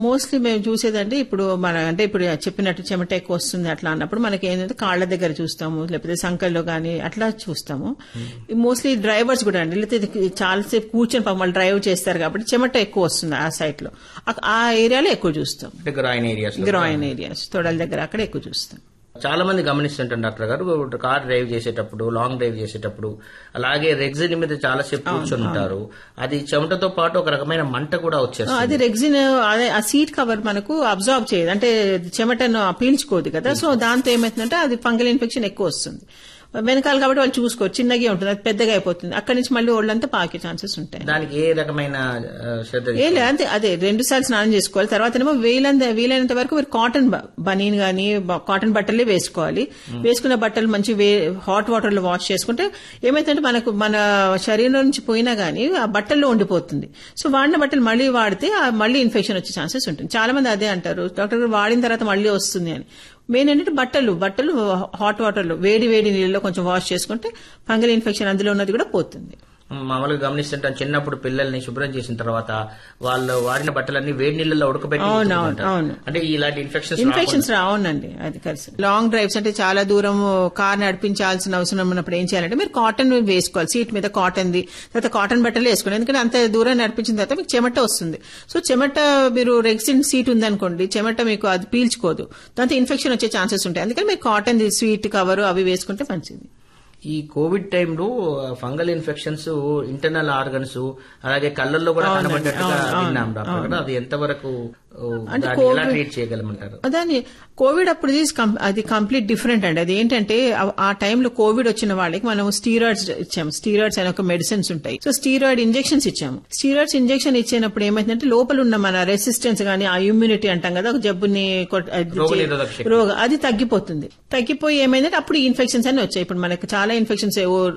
Mostly మేము చూసేదంటే ఇప్పుడు మన అంటే ఇప్పుడు చెప్పినట్టు చెమట ఎక్కువ వస్తుంది అట్లా అన్నప్పుడు మనకి ఏంటంటే కాళ్ళ దగ్గర చూస్తాము లేకపోతే సంకల్లో గానీ అట్లా చూస్తాము మోస్ట్లీ డ్రైవర్స్ కూడా అండి లేకపోతే ఇది చాలాసేపు కూర్చొని పాపం వాళ్ళు డ్రైవ్ చేస్తారు కాబట్టి చెమట ఎక్కువ వస్తుంది ఆ సైట్ లో ఆ- ఆ ఏరియాలో ఎక్కువ చూస్తాం అంటే గ్రాయిన్ ఏరియాస్ గ్రాయిన్ ఏరియాస్ తొడల దగ్గర అక్కడ ఎక్కువ చూస్తాం చాలా మంది గమనిస్తుంటారు డాక్టర్ గారు కార్ డ్రైవ్ చేసేటప్పుడు లాంగ్ డ్రైవ్ చేసేటప్పుడు అలాగే రెగ్జిన్ మీద చాలా సేపు కూర్చొని ఉంటారు అది చెమటతో పాటు ఒక రకమైన మంట కూడా వచ్చేస్తుంది అది రెగ్జిన్ అదే ఆ సీట్ కవర్ మనకు అబ్జార్బ్ చేయదు అంటే చెమటను పీల్చుకోదు కదా సో దాంతో ఏమవుతుందంటే అది ఫంగల్ ఇన్ఫెక్షన్ ఎక్కువ వస్తుంది వెనకాల కాబట్టి వాళ్ళు చూసుకోరు చిన్నగా ఉంటుంది అది పెద్దగా అయిపోతుంది అక్కడి నుంచి మళ్ళీ ఒళ్ళంతా పాకే ఛాన్సెస్ ఉంటాయి దానికి ఏ రకమైన ఆ, శ్రద్ధ ఏ లే అంతే అదే రెండు సార్లు స్నానం చేసుకోవాలి తర్వాత ఏమో వీలంత వీలైనంత వరకు మీరు కాటన్ బ- బనీన్ గానీ బ- కాటన్ బట్టలే వేసుకోవాలి వేసుకున్న బట్టలు మంచి హాట్ వాటర్ లో వాష్ చేసుకుంటే ఏమైతుందంటే మనకు మన శరీరం నుంచి పోయినా గానీ ఆ బట్టల్లో ఉండిపోతుంది సో వాడిన బట్టలు మళ్ళీ వాడితే ఆ మళ్ళీ ఇన్ఫెక్షన్ వచ్చే ఛాన్సెస్ ఉంటుంది చాలా మంది అదే అంటారు డాక్టర్ గారు వాడిన తర్వాత మళ్ళీ వస్తుంది అని మెయిన్ ఏంటంటే బట్టలు బట్టలు హాట్ వాటర్ లో వేడి వేడి నీళ్ళలో కొంచెం వాష్ చేసుకుంటే ఫంగల్ ఇన్ఫెక్షన్ అందులో ఉన్నది కూడా పోతుంది మామూలుగా గమనిస్తుంటాం చిన్నప్పుడు పిల్లల్ని శుభ్రం చేసిన తర్వాత వాళ్ళు వాడిన బట్టలన్నీ వేడి నీళ్ళలో ఉడకబెట్టి అవును, ఉతుకుతుంటారు. అవును. అంటే ఇలాంటి ఇన్ఫెక్షన్స్ ఇన్ఫెక్షన్స్ రావునండి అది కలిసి లాంగ్ డ్రైవ్స్ అంటే చాలా దూరం కార్ నడిపించాల్సిన అవసరం ఉన్నప్పుడు ఏం చేయాలంటే మీరు కాటన్ వేసుకోవాలి సీట్ మీద కాటన్ ది తర్వాత కాటన్ బట్టలు వేసుకోండి ఎందుకంటే అంత దూరం నడిపించిన తర్వాత మీకు చెమట వస్తుంది సో చెమట మీరు రెగ్సిన్ సీట్ ఉందనుకోండి చెమట మీకు అది పీల్చుకోదు దాంతో ఇన్ఫెక్షన్ వచ్చే ఛాన్సెస్ ఉంటాయి అందుకని మీరు కాటన్ ది స్వీట్ కవర్ అవి వేసుకుంటే మంచిది ఈ కోవిడ్ టైంలో ఫంగల్ ఇన్ఫెక్షన్స్ ఇంటర్నల్ ఆర్గన్స్ అలాగే కళ్ళల్లో కూడా కనబడ్డట్టుగా విన్నాం డాక్టర్ గారు. అది ఎంతవరకు ఓ, అంటే దాన్ని ఎలా COVID- ట్రీట్ చేయగలమంటారు దాని కోవిడ్ అప్పుడు ఇది కం- అది కంప్లీట్ డిఫరెంట్ అండి అది ఏంటంటే ఆ- ఆ టైంలో కోవిడ్ వచ్చిన వాళ్ళకి మనం స్టీరాయిడ్స్ ఇచ్చాము స్టీరాయిడ్స్ అనే ఒక మెడిసిన్స్ ఉంటాయి సో స్టీరాయిడ్ ఇంజెక్షన్స్ ఇచ్చాము స్టీరాయిడ్స్ ఇంజెక్షన్ ఇచ్చినప్పుడు ఏమైందంటే లోపల ఉన్న మన రెసిస్టెన్స్ గానీ ఆ ఇమ్యూనిటీ అంటాం కదా ఒక జబ్బుని కొట్- అది చే- రోగనిరోధక శక్తి. రోగ అది తగ్గిపోతుంది తగ్గిపోయి ఏమైందంటే అప్పుడు ఇన్ఫెక్షన్స్ అన్ని వచ్చాయి ఇప్పుడు మనకి చాలా ఇన్ఫెక్షన్స్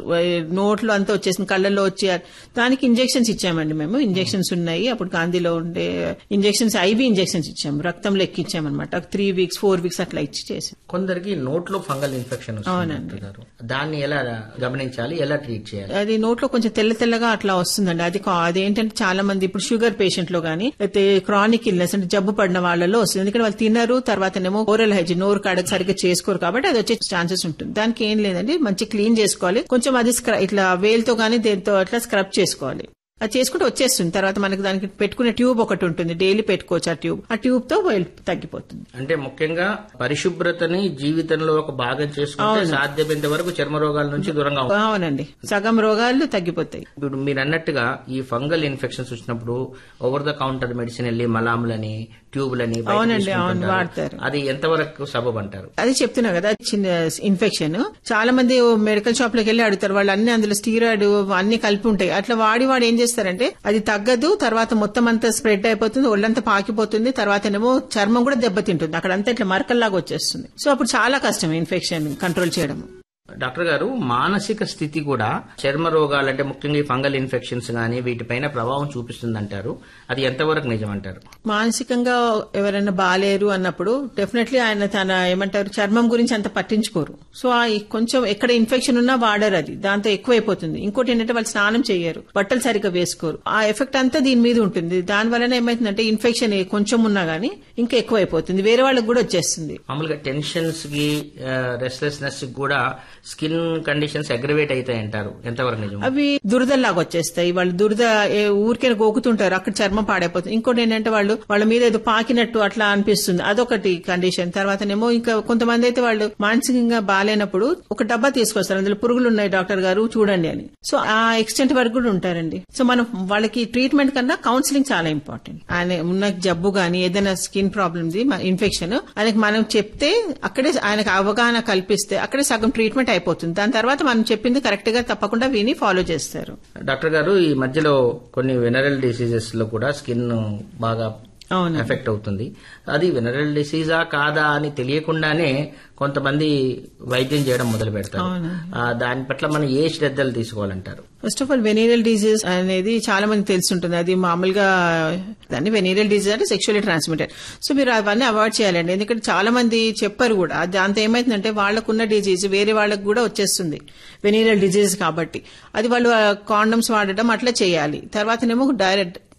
నోట్లో అంతా వచ్చేసింది కళ్ళల్లో వచ్చి దానికి ఇంజెక్షన్స్ ఇచ్చామండి మేము ఇంజెక్షన్స్ ఉన్నాయి అప్పుడు గాంధీలో ఉండే ఇంజెక్షన్స్ ఐవి ఇంజెక్షన్స్ ఇచ్చాము రక్తంలో ఎక్కిచ్చామన్నమాట త్రీ వీక్స్ ఫోర్ వీక్స్ అట్లా ఇచ్చి చేసాం కొందరికి నోట్లో ఫంగల్ ఇన్ఫెక్షన్ వస్తుంది అంటున్నారు. దాన్ని ఎలా గమనించాలి ఎలా ట్రీట్ చేయాలి అది నోట్లో కొంచెం తెల్ల తెల్లగా అట్లా వస్తుందండి అది కా- అదేంటంటే చాలా మంది ఇప్పుడు షుగర్ పేషెంట్ లో గానీ లేకపోతే క్రానిక్ ఇల్నెస్ అంటే జబ్బు పడిన వాళ్ళలో వస్తుంది ఎందుకంటే వాళ్ళు తినరు తర్వాతనేమో ఓరల్ హైజీన్ నోరు కాడకు సరిగ్గా చేసుకోరు కాబట్టి అది వచ్చే ఛాన్సెస్ ఉంటుంది దానికి ఏం లేదండి మంచి క్లీన్ చేసుకోవాలి కొంచెం అది స్క్ర- ఇట్లా వేలుతో గానీ దేంతో అట్లా స్క్రబ్ చేసుకోవాలి అది చేసుకుంటే వచ్చేస్తుంది తర్వాత మనకి దానికి పెట్టుకునే ట్యూబ్ ఒకటి ఉంటుంది డైలీ పెట్టుకోవచ్చు ఆ ట్యూబ్ ఆ ట్యూబ్ తో వేలు తగ్గిపోతుంది అంటే ముఖ్యంగా పరిశుభ్రతని జీవితంలో ఒక భాగం చేసుకుంటే సాధ్యమైనంత వరకు చర్మ రోగాల నుంచి దూరంగా ఉండాలి. అవునండి సగం రోగాలు తగ్గిపోతాయి ఇప్పుడు మీరు అన్నట్టుగా ఈ ఫంగల్ ఇన్ఫెక్షన్స్ వచ్చినప్పుడు ఓవర్ ద కౌంటర్ మెడిసిన్ వెళ్ళి మలాములని ట్యూబ్లని బయట అవునండి, తీసుకుంటుంటారు. అవును, వాడతారు. అది ఎంతవరకు సబబ్ అంటారు అది చెప్తున్నా కదా చిన్న ఇన్ఫెక్షన్ చాలా మంది మెడికల్ షాప్ లోకి వెళ్ళి అడుగుతారు వాళ్ళు అన్ని అందులో స్టీరాయిడ్ అన్ని కలిపి ఉంటాయి అట్లా వాడి వాడు ఏం చేస్తారంటే అది తగ్గదు తర్వాత మొత్తం అంతా స్ప్రెడ్ అయిపోతుంది ఒళ్ళంతా పాకిపోతుంది తర్వాతనేమో చర్మం కూడా దెబ్బతింటుంది అక్కడంతా ఇట్లా మరకల్లాగా వచ్చేస్తుంది సో అప్పుడు చాలా కష్టం ఇన్ఫెక్షన్ కంట్రోల్ చేయడం డాక్టర్ గారు మానసిక స్థితి కూడా చర్మ రోగాలు అంటే ముఖ్యంగా ఈ ఫంగల్ ఇన్ఫెక్షన్స్ గానీ వీటిపైన ప్రభావం చూపిస్తుంది అంటారు అది ఎంతవరకు నిజం అంటారు మానసికంగా ఎవరైనా బాలేరు అన్నప్పుడు డెఫినెట్లీ ఆయన తన ఏమంటారు చర్మం గురించి అంత పట్టించుకోరు సో ఆ ఈ కొంచెం ఎక్కడ ఇన్ఫెక్షన్ ఉన్నా వాడరు అది దాంతో ఎక్కువైపోతుంది ఇంకోటి ఏంటంటే వాళ్ళు స్నానం చేయరు బట్టలు సరిగ్గా వేసుకోరు ఆ ఎఫెక్ట్ అంతా దీని మీద ఉంటుంది దాని వలన ఏమైతుందంటే ఇన్ఫెక్షన్ కొంచెం ఉన్నా గానీ ఇంకా ఎక్కువైపోతుంది వేరే వాళ్ళకి కూడా వచ్చేస్తుంది మామూలుగా టెన్షన్స్ కి రెస్ట్లెస్నెస్ కి కూడా స్కిన్ కండిషన్స్ అగ్రవేట్ అవుతాయి అంటారు ఎంతవరకు నిజం అవి దురదల్లాగా వచ్చేస్తాయి వాళ్ళు దురద ఏ ఊరికే గోకుతుంటారు అక్కడ చర్మం పాడైపోతుంది ఇంకోటి ఏంటంటే వాళ్ళు వాళ్ళ మీద ఏదో పాకినట్టు అట్లా అనిపిస్తుంది అదొకటి కండిషన్ తర్వాతనేమో ఇంకా కొంతమంది అయితే వాళ్ళు మానసికంగా బాగాలేనప్పుడు ఒక డబ్బా తీసుకొస్తారు అందులో పురుగులు ఉన్నాయి డాక్టర్ గారు చూడండి అని సో ఆ ఎక్స్టెంట్ వరకు కూడా ఉంటారండి సో మనం వాళ్ళకి ట్రీట్మెంట్ కన్నా కౌన్సిలింగ్ చాలా ఇంపార్టెంట్ ఆయన ఉన్న జబ్బు గానీ ఏదైనా స్కిన్ ప్రాబ్లమ్ ఇన్ఫెక్షన్ ఆయనకి మనం చెప్తే అక్కడే ఆయనకు అవగాహన కల్పిస్తే అక్కడే సగం ట్రీట్మెంట్ అయిపోతుంది దాని తర్వాత మనం చెప్పింది కరెక్ట్ గా తప్పకుండా విని ఫాలో చేస్తారు డాక్టర్ గారు ఈ మధ్యలో కొన్ని వెనరల్ డిసీజెస్ లో కూడా స్కిన్ బాగా అవును ఎఫెక్ట్ అవుతుంది అది వెనరల్ డిసీజా కాదా అని తెలియకుండానే కొంతమంది వైద్యం చేయడం మొదలు పెడతారు అవును. ఆ, దాని పట్ల మనం ఏ శ్రద్ధలు తీసుకోవాలంటారు first of all venereal disease అనేది చాలా మంది తెలుసుంటుంది అది మామూలుగా దాన్ని వెనీరియల్ డిజీజ్ అంటే సెక్షువల్లీ ట్రాన్స్మిటెడ్ సో మీరు అవన్నీ అవాయిడ్ చేయాలండి ఎందుకంటే చాలా మంది చెప్పారు కూడా అది దాంతో ఏమైతుందంటే వాళ్ళకున్న డిజీజ్ వేరే వాళ్ళకు కూడా వచ్చేస్తుంది వెనీరియల్ డిజీజ్ కాబట్టి అది వాళ్ళు కాండమ్స్ వాడడం అట్లా చేయాలి తర్వాతనేమో డైరెక్ట్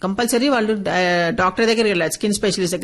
కంపల్సరీ వాళ్ళు డాక్టర్ దగ్గరికి వెళ్ళాలి స్కిన్ స్పెషలిస్ట్